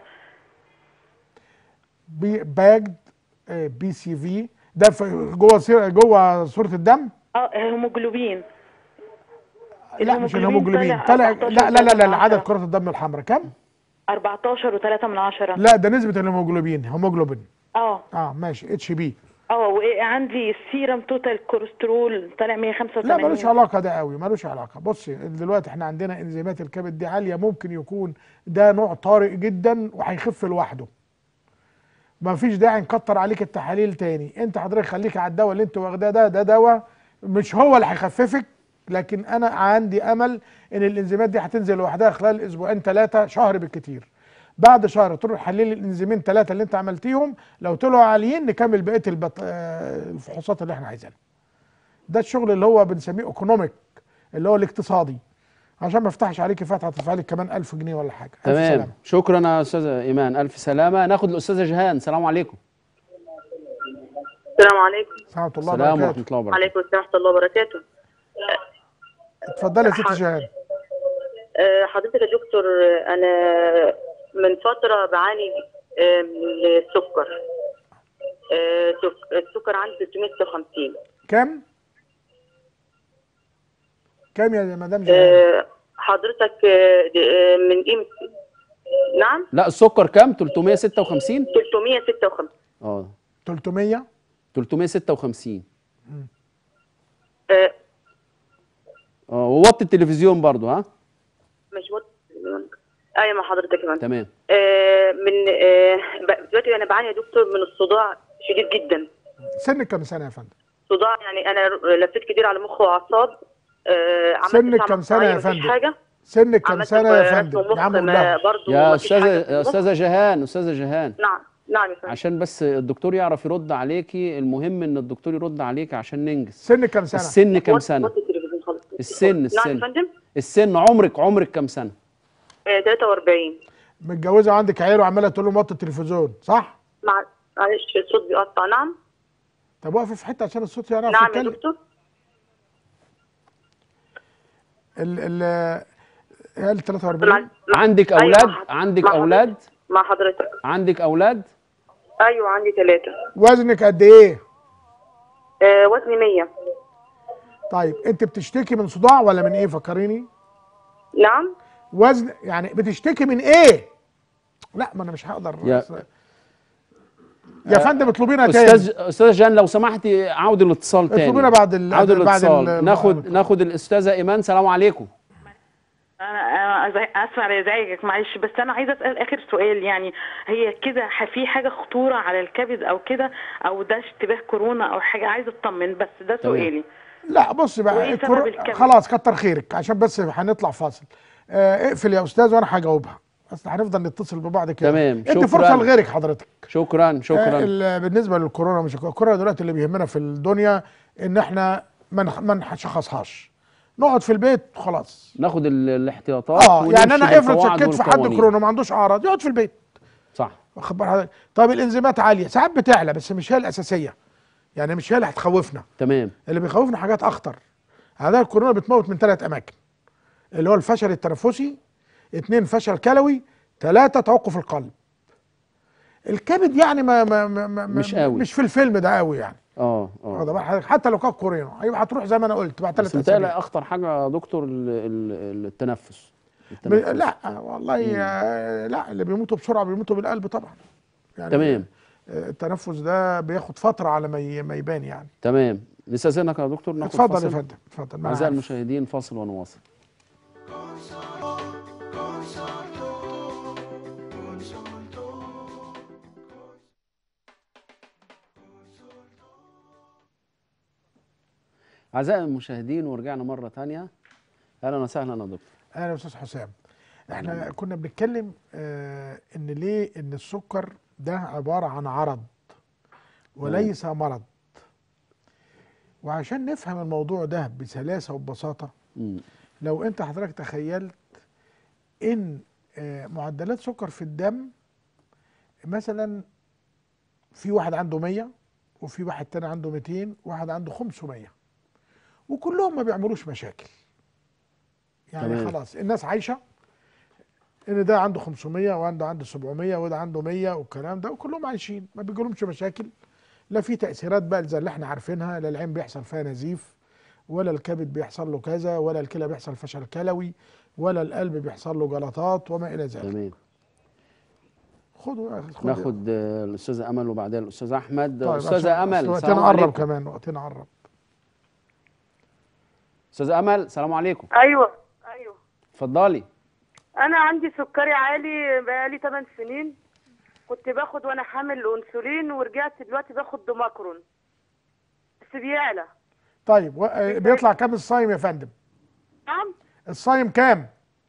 بي باجد آه، بي سي في ده في جوه سير جوه صورة الدم اه هيموجلوبين لا مش الهيموجلوبين الهيموجلوبين طالع طلع لا لا لا لا, لا عدد 14 كرات الدم الحمراء كم 14 و3 من 10 لا ده نسبة الهيموجلوبين هيموجلوبين اه اه ماشي اتش بي اه وعندي السيرم توتال كوليسترول طالع 185 لا ملوش علاقة ده قوي ملوش علاقة بصي دلوقتي احنا عندنا انزيمات الكبد دي عالية ممكن يكون ده نوع طارئ جدا وهيخف لوحده ما فيش داعي نكتر عليك التحاليل تاني انت حضرتك خليك على الدواء اللي انت واخداه ده ده دواء مش هو اللي هيخففك لكن انا عندي امل ان الانزيمات دي هتنزل لوحدها خلال اسبوعين ثلاثه شهر بالكتير بعد شهر تروح حلل الانزيمين ثلاثه اللي انت عملتيهم لو طلعوا عاليين نكمل بقيه البط... آه، الفحوصات اللي احنا عايزينها ده الشغل اللي هو بنسميه ايكونوميك اللي هو الاقتصادي عشان ما افتحش عليكي فتحه تدفع لك كمان 1000 جنيه ولا حاجه ألف تمام سلامة. شكرا يا استاذه ايمان الف سلامه ناخد الاستاذه جيهان السلام عليكم السلام عليكم ورحمه الله السلام وبركاته ورحمه الله وبركاته عليكم السلام ورحمه الله وبركاته اتفضلي يا ست جيهان آه، حضرتك يا دكتور آه، انا من فتره بعاني آه، من السكر آه، سك- السكر عندي 356 كام كام يا مدام جيهان آه، حضرتك آه، د- آه، من قيمه نعم لا السكر كام 356 356 اه 300 356 آه، اه ووطي التلفزيون برضو ها مش وط... ايوه مع حضرتك كمان تمام آه، من آه، ب- دلوقتي انا بعاني يا دكتور من الصداع شديد جدا سنك كام سنه يا فندم صداع يعني انا لفيت كتير على مخ واعصاب آه، عملت سنك أشعة كام سنه يا مقطعية، مفيش فندم حاجه سنك كام عملت سنه يا رسم فندم مخ يا عم قول ما لها برضه يا مفيش حاجة استاذه في يا المخ. استاذه جيهان استاذه جيهان نعم نعم يا فندم عشان بس الدكتور يعرف يرد عليكي المهم ان الدكتور يرد عليك عشان ننجز سنك كام سنه السن كام وطي- سنه وطي التلفزيون خالص. السن نعم يا السن فندم السن عمرك عمرك كام سنه آه، 43 متجوزه وعندك عيال وعماله تقول له موطي التلفزيون صح مع معلش الصوت بيقطع نعم طب وقفي في حته عشان الصوت يعرف نعم يا يتكلم دكتور ال ال عيال 43 مع- مع- عندك أيوة، اولاد مع- عندك مع حضرتك. اولاد مع حضرتك عندك اولاد ايوه عندي ثلاثة وزنك قد ايه آه وزني 100 طيب انت بتشتكي من صداع ولا من ايه فكريني نعم وزن يعني بتشتكي من ايه لا ما انا مش هقدر يا- يا فندم اطلبينا تاني استاذ استاذه جان لو سمحتي عود الاتصال تاني اطلبينا بعد ال- عود بعد الاتصال ال- ناخد ناخد الاستاذه ايمان سلام عليكم انا انا أزع- اسفه على ازعاجك معلش بس انا عايزه اسال اخر سؤال يعني هي كده ح- في حاجه خطوره على الكبد او كده او ده اشتباه كورونا او حاجه عايزه اطمن بس ده تمام. سؤالي لا بص بقى وإيه الكرو... سبب الكبد؟ خلاص كتر خيرك عشان بس هنطلع فاصل آه اقفل يا استاذ وانا هجاوبها اصل هنفضل نتصل ببعض كده تمام، انت شكراً. فرصه لغيرك حضرتك شكرا آه شكرا ال- بالنسبه للكورونا مش الكورونا دلوقتي اللي بيهمنا في الدنيا ان احنا ما نخ- ما نشخصهاش نقعد في البيت وخلاص ناخد ال- الاحتياطات اه ونمشي يعني انا افرض بالقواعد شكيت في حد والقوانين. كورونا ما عندوش اعراض يقعد في البيت صح واخد بال حضرتك طب الانزيمات عاليه ساعات بتعلى بس مش هي الاساسيه يعني مش هي اللي هتخوفنا تمام اللي بيخوفنا حاجات اخطر عدد الكورونا بتموت من ثلاث اماكن اللي هو الفشل التنفسي اثنين فشل كلوي ثلاثة توقف القلب الكبد يعني ما ما ما ما مش ما- قوي. مش في الفيلم ده قوي يعني اه واخد اه بال حضرتك؟ حتى لو كان كورينو هيبقى هتروح زي ما انا قلت بعد بس ثلاث متهيألي اسابيع اخطر حاجه يا دكتور ال- ال- التنفس ب- التنفس. لا والله آه، لا اللي بيموتوا بسرعه بيموتوا بالقلب طبعا يعني تمام آه، التنفس ده بياخد فتره على ما ي- ما يبان يعني تمام نستاذنك يا دكتور ناخد اتفضل فاصل. يا فندم اتفضل معاك. اعزائي المشاهدين فاصل ونواصل اعزائي المشاهدين ورجعنا مره تانية اهلا وسهلا يا دكتور اهلا يا استاذ حسام احنا كنا بنتكلم آه ان ليه ان السكر ده عباره عن عرض وليس مرض وعشان نفهم الموضوع ده بسلاسه وببساطه مم. لو انت حضرتك تخيلت ان آه معدلات سكر في الدم مثلا في واحد عنده 100 وفي واحد تاني عنده 200 وواحد عنده 500 وكلهم ما بيعملوش مشاكل يعني تمام. خلاص الناس عايشه ان ده عنده 500 وعنده عنده 700 وده عنده 100 والكلام ده وكلهم عايشين ما بيجيلهمش مشاكل لا في تاثيرات بقى زي اللي احنا عارفينها لا العين بيحصل فيها نزيف ولا الكبد بيحصل له كذا ولا الكلى بيحصل فشل كلوي ولا القلب بيحصل له جلطات وما الى ذلك تمام خدوا يا أخي، خدوا ناخد آه، الاستاذه امل وبعدها الاستاذ احمد طيب عشان- استاذه أصل امل وقتنا السلام قرب عليكم كمان وقتنا قرب استاذه امل السلام عليكم ايوه ايوه اتفضلي انا عندي سكري عالي بقالي 8 سنين كنت باخد وانا حامل انسولين ورجعت دلوقتي باخد دوماكرون بس بيعلى طيب و- آه، بيطلع كام الصايم يا فندم نعم الصايم كام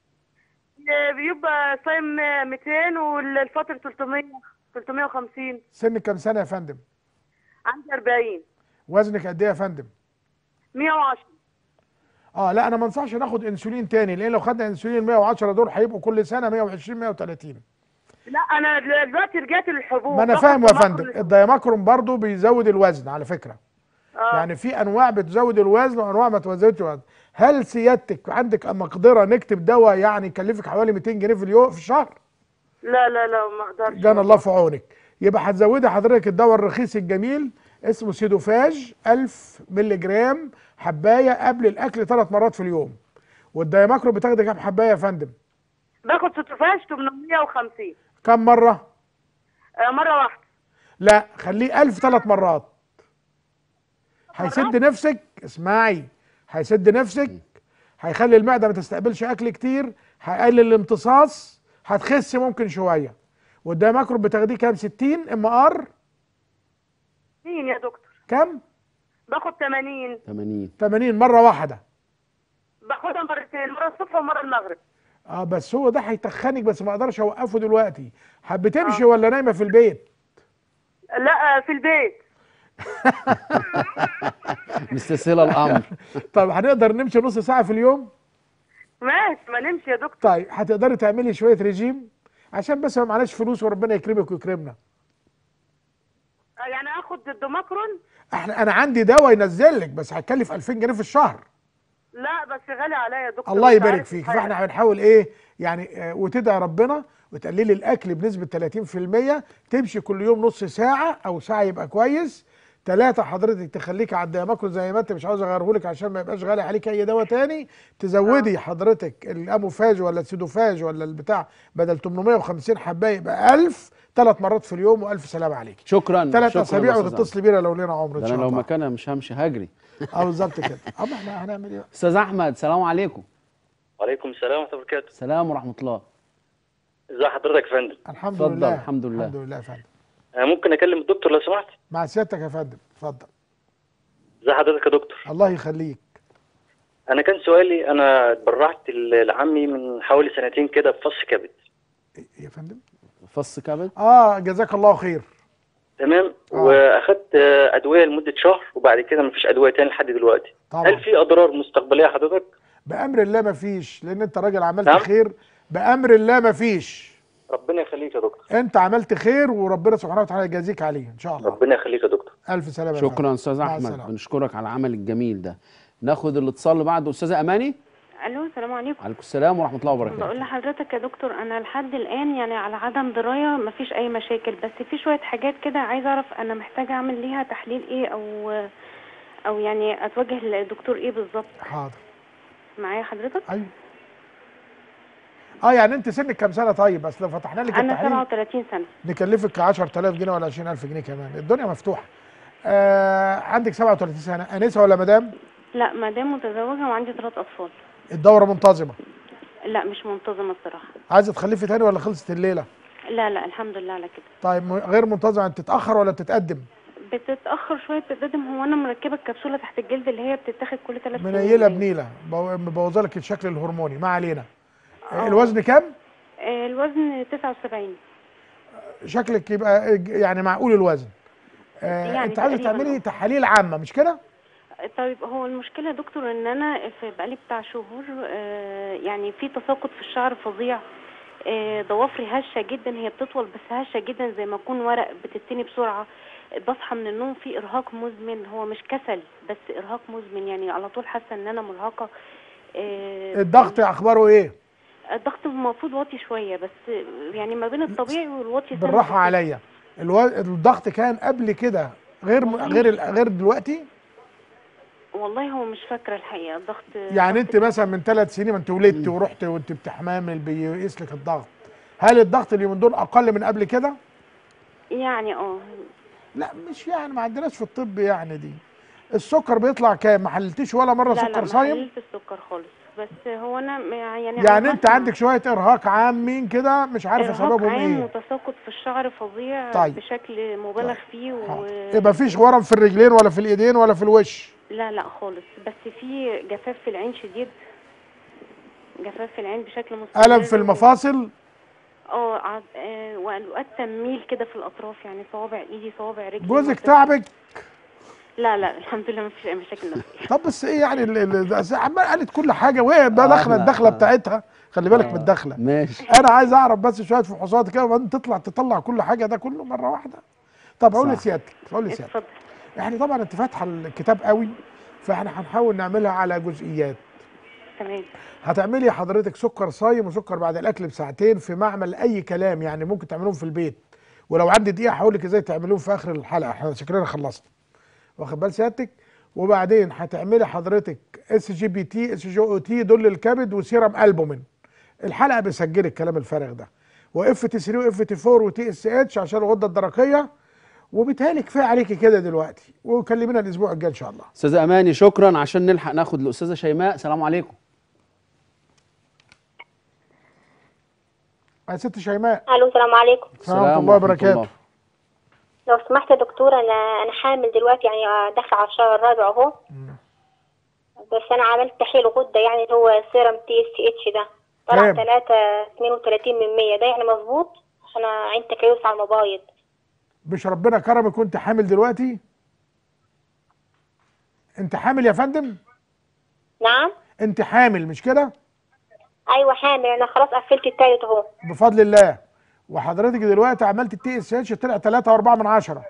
بيبقى صايم 200 والفترة 300 350 سن كام سنه يا فندم عندي 40 وزنك قد ايه يا فندم 110 اه لا انا ما انصحش ناخد انسولين تاني لان لو خدنا انسولين 110 دول هيبقوا كل سنه 120 130 لا انا دلوقتي رجعت للحبوب ما انا باخد فاهم يا دوماكرون فندم للحبوب. الدايماكرون برضو بيزود الوزن على فكره آه. يعني في انواع بتزود الوزن وانواع ما تزودش الوزن هل سيادتك عندك مقدره نكتب دواء يعني يكلفك حوالي 200 جنيه في اليوم في الشهر لا لا لا ما اقدرش جانا الله في عونك يبقى هتزودي حضرتك الدواء الرخيص الجميل اسمه سيدوفاج 1000 مللي جرام حبايه قبل الاكل ثلاث مرات في اليوم والدايماكرون بتاخدي كام حبايه يا فندم باخد ستوفاج 850 كم مره آه، مرة واحدة لا خليه ألف ثلاث مرات هيسد نفسك اسمعي هيسد نفسك هيخلي المعده ما تستقبلش اكل كتير هيقلل الامتصاص هتخس ممكن شويه والدايماكرون بتاخديه كام 60 ام ار مين يا دكتور كام باخد 80 80 80 مره واحده باخدها مرتين مرة الصبح ومرة المغرب اه بس هو ده هيتخنك بس ما اقدرش اوقفه دلوقتي حب تمشي ولا نايمه في البيت لا آه، في البيت مستسهله الامر طب هنقدر نمشي نص ساعه في اليوم ماشي ما نمشي يا دكتور طيب هتقدري تعملي شويه ريجيم عشان بس ما معناش فلوس وربنا يكرمك ويكرمنا آه، يعني اخد الدوماكرون احنا انا عندي دواء ينزل لك بس هيكلف 2000 جنيه في الشهر لا بس غالي عليا يا دكتور الله مش يبارك عارف فيك حاجة. فاحنا هنحاول ايه يعني آه، وتدعي ربنا وتقللي الاكل بنسبه 30% تمشي كل يوم نص ساعه او ساعه يبقى كويس ثلاثة حضرتك تخليك على الدياماكرون زي ما انت مش عاوز اغيره لك عشان ما يبقاش غالي عليك اي دواء تاني تزودي حضرتك الاموفاج ولا السيدوفاج ولا البتاع بدل 850 حبايه يبقى 1000 ثلاث مرات في اليوم والف سلامه عليك شكرا ثلاث شكراً اسابيع يا أستاذ وتتصلي بينا لو لنا عمر ده ان انا شاء لو الله مكانها مش همشي هجري اه بالظبط كده اما احنا هنعمل ايه استاذ احمد سلام عليكم وعليكم السلام ورحمة الله وبركاته سلام ورحمه الله ازي حضرتك يا فندم الحمد اتفضل، لله الحمد لله. الحمد لله يا فندم أنا ممكن أكلم الدكتور لو سمحت مع سيادتك يا فندم اتفضل ازي حضرتك يا دكتور الله يخليك أنا كان سؤالي أنا اتبرعت ل- لعمي من حوالي سنتين كده بفص كبد يا فندم فص كبد اه جزاك الله خير تمام واخدت آه، ادويه لمده شهر وبعد كده مفيش ادويه تاني لحد دلوقتي طبعا. هل في اضرار مستقبليه حضرتك بامر الله ما فيش لان انت راجل عملت نعم. خير بامر الله ما فيش ربنا يخليك يا دكتور انت عملت خير وربنا سبحانه وتعالى يجازيك عليه ان شاء الله ربنا يخليك يا دكتور الف سلامه يا فندم. شكرا استاذ مع احمد السلامة. بنشكرك على العمل الجميل ده ناخد الاتصال اللي بعده استاذه اماني الو السلام عليكم عليكم السلام ورحمه الله وبركاته بقول لحضرتك يا دكتور انا لحد الان يعني على عدم درايه مفيش اي مشاكل بس في شويه حاجات كده عايزه اعرف انا محتاجه اعمل ليها تحليل ايه او او يعني اتوجه للدكتور ايه بالظبط حاضر معايا حضرتك ايوه اه يعني انت سنك كام سنه طيب بس لو فتحنا لك انا التحليل 37 سنه نكلفك 10000 جنيه ولا 20000 جنيه كمان الدنيا مفتوحه آه عندك 37 سنه انسه ولا مدام لا مدام متزوجه وعندي ثلاث اطفال الدوره منتظمه لا مش منتظمه الصراحه عايزه تخلفي تاني ولا خلصت الليله لا لا الحمد لله على كده طيب م- غير منتظمه انت تتاخر ولا بتتقدم بتتاخر شويه بتتقدم هو انا مركبه الكبسوله تحت الجلد اللي هي بتتاخد كل ثلاث سنين منيله بنيله بو- مبوظه لك الشكل الهرموني ما علينا آه. الوزن كام آه، الوزن 79 شكلك يبقى ج- يعني معقول الوزن آه يعني انت عايزه تقريباً تعملي تحاليل عامه مش كده طيب هو المشكلة يا دكتور ان انا في بقالي بتاع شهور آه، يعني في تساقط في الشعر فظيع آه، ضوافري هشة جدا هي بتطول بس هشة جدا زي ما يكون ورق بتتني بسرعة بصحى من النوم في ارهاق مزمن هو مش كسل بس ارهاق مزمن يعني على طول حاسة ان انا مرهقة آه، الضغط اخباره ايه الضغط المفروض واطي شوية بس يعني ما بين الطبيعي والواطي سنة بالراحه بسيطة. عليا الو... الضغط كان قبل كده غير م... غير ال- غير دلوقتي والله هو مش فاكرة الحقيقة الضغط يعني انت مثلا من ثلاث سنين ما انت ولدت ورحت وانت بتحمامل بيقيس لك الضغط هل الضغط اليومين دول اقل من قبل كده يعني اه لا مش يعني ما عندناش في الطب يعني دي السكر بيطلع كام ما حللتيش ولا مره لا لا سكر ما صايم قللت السكر خالص بس هو انا م- يعني يعني على انت ما عندك شويه ارهاق عامين كده مش عارفه إرهاق سببهم عام ايه وتساقط في الشعر فظيع طيب. بشكل مبالغ فيه و... يبقى فيش ورم في الرجلين ولا في الايدين ولا في الوش لا لا خالص بس في جفاف في العين شديد جفاف في العين بشكل مستمر الم في المفاصل اه عض- آه، وألقات تميل كده في الاطراف يعني صوابع ايدي صوابع رجلي جوزك مثلا. تعبك لا لا الحمد لله ما فيش اي مشاكل نفسيه طب بس ايه يعني ال- ال- ده عمال قالت كل حاجه وهي بقى آه، داخله احنا- الدخله آه. بتاعتها خلي بالك من الدخله ماشي انا عايز اعرف بس شويه فحوصات كده وبعدين تطلع تطلع كل حاجه ده كله مره واحده طب اقول صح. لسيادتك اقول لسيادتك اتفضل يعني طبعا انت فاتحه الكتاب قوي فاحنا هنحاول نعملها على جزئيات تمام هتعملي حضرتك سكر صايم وسكر بعد الاكل بساعتين في معمل اي كلام يعني ممكن تعملوهم في البيت ولو عندي دقيقه هقول لك ازاي تعملوهم في اخر الحلقه احنا شكلنا خلصنا واخد بال سيادتك وبعدين هتعملي حضرتك اس جي بي تي اس جي او تي دول الكبد وسيرم البومين الحلقه بسجل الكلام الفارغ ده واف تي 3 واف تي 4 وتي اس اتش عشان الغده الدرقيه وبالتالي كفايه عليكي كده دلوقتي وكلمينا الاسبوع الجاي ان شاء الله استاذه اماني شكرا عشان نلحق ناخد الاستاذه شيماء سلام عليكم يا ست شيماء الو السلام عليكم السلام ورحمه الله وبركاته لو سمحت يا دكتور انا انا حامل دلوقتي يعني داخله على الشهر الرابع اهو بس انا عملت تحليل غده يعني اللي هو سيرم تي اس اتش ده طلع كام؟ 3 32 من 100 ده يعني مظبوط عشان انا عندي تكيس على المبايض مش ربنا كرمك وانت حامل دلوقتي انت حامل يا فندم نعم انت حامل مش كده ايوه حامل انا خلاص قفلت التالت اهو بفضل الله وحضرتك دلوقتي عملت التي اس اتش طلع 3 و4 من 10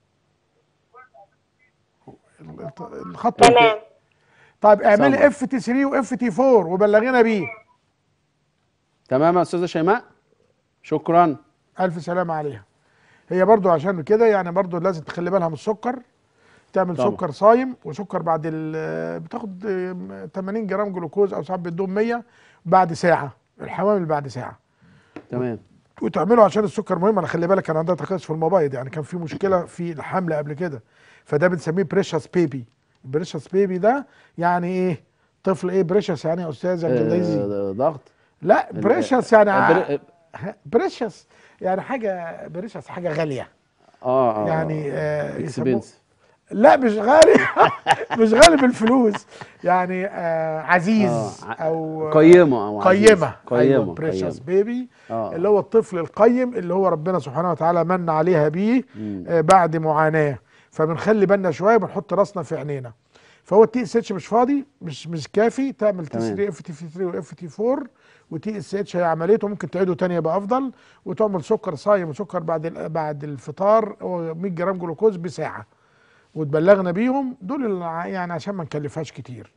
الخط تمام طيب اعملي سامع. اف تي 3 واف تي 4 وبلغينا بيه تمام يا استاذه شيماء شكرا الف سلامه عليها هي برضو عشان كده يعني برضو لازم تخلي بالها من السكر تعمل طبعا. سكر صايم وسكر بعد ال بتاخد آه، 80 جرام جلوكوز او ساعات بتدوم 100 بعد ساعه الحوامل بعد ساعه تمام وتعمله عشان السكر مهم انا خلي بالك انا عندها تخصص في المبايض يعني كان في مشكله في الحمل قبل كده فده بنسميه بريشس بيبي بريشس بيبي ده يعني ايه طفل ايه بريشس يعني يا استاذ انجليزي آه، ضغط لا ال- بريشس يعني آه، بر- بريشس يعني حاجه بريشس حاجه غاليه اه اه يعني آه يسموه- اكسبنس لا مش غالي مش غالي بالفلوس يعني آه عزيز آه، او قيمة أو عزيز. قيمه قيمة، بريشس قيمة. بيبي آه. اللي هو الطفل القيم اللي هو ربنا سبحانه وتعالى من عليها بيه مم. آه بعد معاناه فبنخلي بالنا شويه بنحط راسنا في عينينا فهو التي اس اتش مش فاضي مش مش كافي تعمل تي تمام. 3 اف تي 3 واف تي 4 وتي اس اتش هي عمليته ممكن تعيده تاني يبقى افضل وتعمل سكر صايم وسكر بعد ال- بعد الفطار هو 100 جرام جلوكوز بساعه وتبلغنا بيهم دول الع- يعني عشان ما نكلفهاش كتير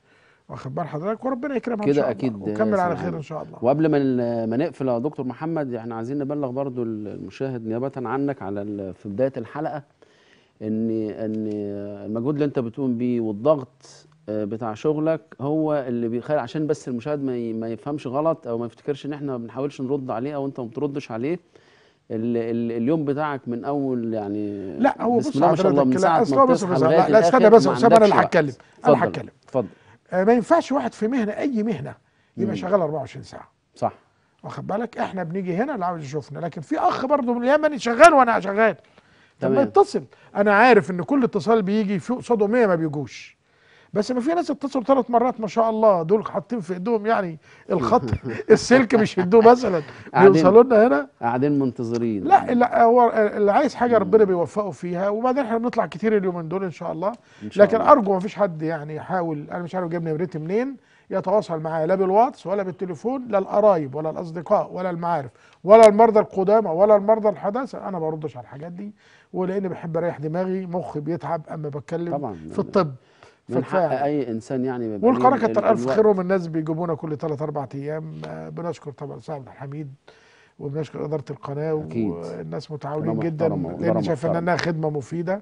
واخد بال حضرتك وربنا يكرمها ان كده شاء اكيد الله وكمل على سامعين. خير ان شاء الله وقبل ما ن- ما نقفل يا دكتور محمد احنا عايزين نبلغ برضو المشاهد نيابه عنك على ال- في بدايه الحلقه ان ان المجهود اللي انت بتقوم بيه والضغط آه، بتاع شغلك هو اللي بيخلي عشان بس المشاهد ما ي- ما يفهمش غلط او ما يفتكرش ان احنا ما بنحاولش نرد عليه او انت ما بتردش عليه ال ال اليوم بتاعك من اول يعني لا هو بسم بص الله ما شاء الله من حضرتك ساعه لا اصل ما هو بص بتصحى بص لغايه لا, لا استنى الآخر بس ما يا اسامه انا اللي عندكش هتكلم وقت. انا اتفضل، هتكلم اتفضل آه، ما ينفعش واحد في مهنه اي مهنه يبقى مم. شغال 24 ساعه صح واخد بالك احنا بنيجي هنا اللي عاوز يشوفنا لكن في اخ برضه من اليمن شغال وانا شغال طب ما تمام. يتصل انا عارف ان كل اتصال بيجي في قصاده 100 ما بيجوش بس ما في ناس اتصلوا ثلاث مرات ما شاء الله دول حاطين في ايدهم يعني الخط السلك مش يدوه مثلا قاعدين- بيوصلوا لنا هنا قاعدين منتظرين لا لا هو اللي عايز حاجه ربنا بيوفقه فيها وبعدين احنا بنطلع كتير اليومين دول ان شاء الله إن شاء لكن الله. ارجو ما فيش حد يعني يحاول انا مش عارف جاب نمرتي منين يتواصل معايا لا بالواتس ولا بالتليفون لا القرايب ولا الاصدقاء ولا المعارف ولا المرضى القدامى ولا المرضى الحداثه انا ما بردش على الحاجات دي ولاني بحب اريح دماغي مخي بيتعب اما بتكلم طبعا في الطب في من حق الفعل اي انسان يعني يبقى ليه والقناه ال- كتر ال- الف الوقت. خيرهم الناس بيجيبونا كل ثلاث اربع ايام آه، بنشكر طبعا سعد عبد الحميد وبنشكر اداره القناه أكيد. والناس متعاونين قناة جدا محترمة وإدارة لان شايف محترمة. انها خدمه مفيده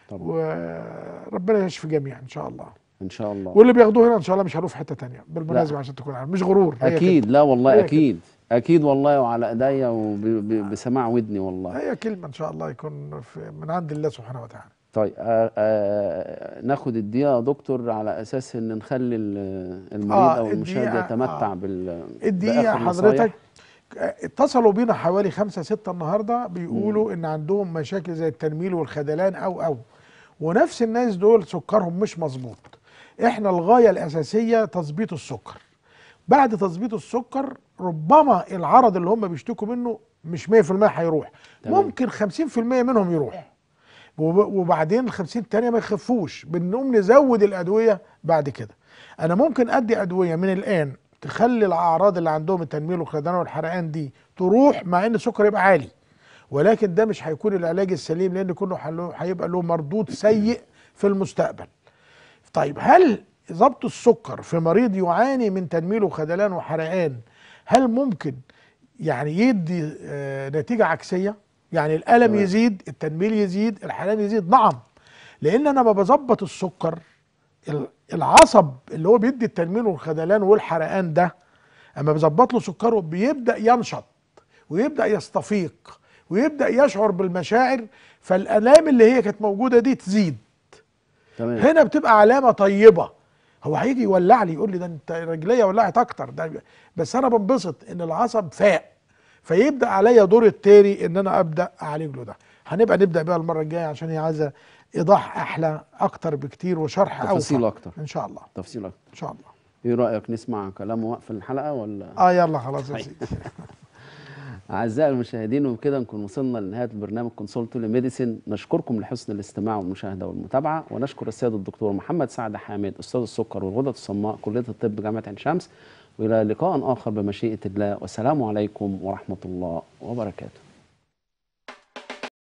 وربنا يشفي جميعا ان شاء الله ان شاء الله واللي بياخدوه هنا ان شاء الله مش هيروح في حته تانية بالمناسبه عشان تكون عارف مش غرور هي اكيد كده. لا والله هي اكيد اكيد والله وعلى ايديا وبسماع ودني والله هي كلمه ان شاء الله يكون في من عند الله سبحانه وتعالى طيب آه آه ناخد الدقيقه يا دكتور على اساس ان نخلي ال- المريض آه، او المشاهد الدقيقة، يتمتع آه. بال الدقيقه بآخر النصايح. حضرتك آه، اتصلوا بينا حوالي خمسة ستة النهاردة بيقولوا ان عندهم مشاكل زي التنميل والخدلان او او ونفس الناس دول سكرهم مش مظبوط احنا الغاية الاساسية تظبيط السكر بعد تظبيط السكر ربما العرض اللي هم بيشتكوا منه مش 100% هيروح تمام. ممكن 50% منهم يروح وب- وبعدين ال 50 التانية ما يخفوش بنقوم نزود الادويه بعد كده انا ممكن ادي ادويه من الان تخلي الاعراض اللي عندهم التنميل والخدلان والحرقان دي تروح مع ان السكر يبقى عالي ولكن ده مش هيكون العلاج السليم لان كله حلو- هيبقى له مردود سيء في المستقبل طيب هل ضبط السكر في مريض يعاني من تنميل وخدلان وحرقان هل ممكن يعني يدي آه، نتيجة عكسية يعني الألم تمام. يزيد التنميل يزيد الحرقان يزيد نعم لأن أنا ما بظبط السكر ال- العصب اللي هو بيدي التنميل والخدلان والحرقان ده اما بظبط له سكره بيبدأ ينشط ويبدأ يستفيق ويبدأ يشعر بالمشاعر فالآلام اللي هي كانت موجودة دي تزيد تمام هنا بتبقى علامه طيبه هو هيجي يولع لي يقول لي ده انت رجليا ولعت اكتر ده بس انا بنبسط ان العصب فاق فيبدا عليا دور التاني ان انا ابدا اعالج له ده هنبقى نبدا بقى المره الجايه عشان هي عايزه ايضاح احلى اكتر بكتير وشرح تفاصيل اوفى اكتر ان شاء الله تفصيل اكتر ان شاء الله ايه رايك نسمع كلامه وقف الحلقه ولا اه يلا خلاص يا طيب. سيدي أعزائي المشاهدين وبكده نكون وصلنا لنهاية برنامج كونسولت ميديسين نشكركم لحسن الاستماع والمشاهدة والمتابعة ونشكر السيد الدكتور محمد سعد حامد أستاذ السكر والغدد الصماء كلية الطب جامعة عين شمس وإلى لقاء آخر بمشيئة الله والسلام عليكم ورحمة الله وبركاته